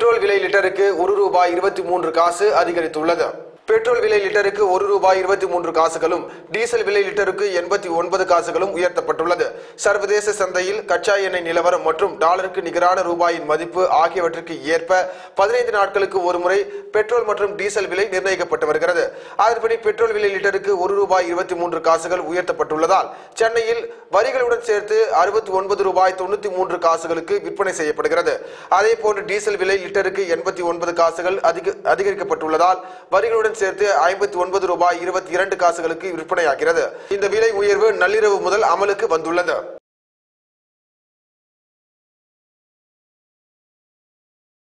petrol விலை லிட்டருக்கு ஒரு ரூபாய் இருபத்தி மூன்று காசு அதிகரித்துள்ளது பெட்ரோல் விலை லிட்டருக்கு ஒரு ரூபாய் இருபத்தி மூன்று காசுகளும் டீசல் விலை லிட்டருக்கு எண்பத்தி ஒன்பது காசுகளும் உயர்த்தப்பட்டுள்ளது சர்வதேச சந்தையில் கச்சா எண்ணெய் நிலவரம் மற்றும் டாலருக்கு நிகரான ரூபாயின் மதிப்பு ஆகியவற்றிற்கு ஏற்ப பதினைந்து நாட்களுக்கு ஒருமுறை பெட்ரோல் மற்றும் டீசல் விலை நிர்ணயிக்கப்பட்டு வருகிறது அதன்படி பெட்ரோல் விலை லிட்டருக்கு ஒரு ரூபாய் இருபத்தி மூன்று காசுகள் உயர்த்தப்பட்டுள்ளதால் சென்னையில் வரிகளுடன் சேர்த்து அறுபத்தி ஒன்பது ரூபாய் தொண்ணூத்தி மூன்று காசுகளுக்கு விற்பனை செய்யப்படுகிறது அதே போன்று டீசல் விலை லிட்டருக்கு எண்பத்தி ஒன்பது காசுகள் அதிக அதிகரிக்கப்பட்டுள்ளதால் வரிகளுடன் சேர்த்து ஐம்பத்தி ஒன்பது ரூபாய் இருபத்தி இரண்டு காசுகளுக்கு விற்பனையாகிறது இந்த விலை உயர்வு நள்ளிரவு முதல் அமலுக்கு வந்துள்ளது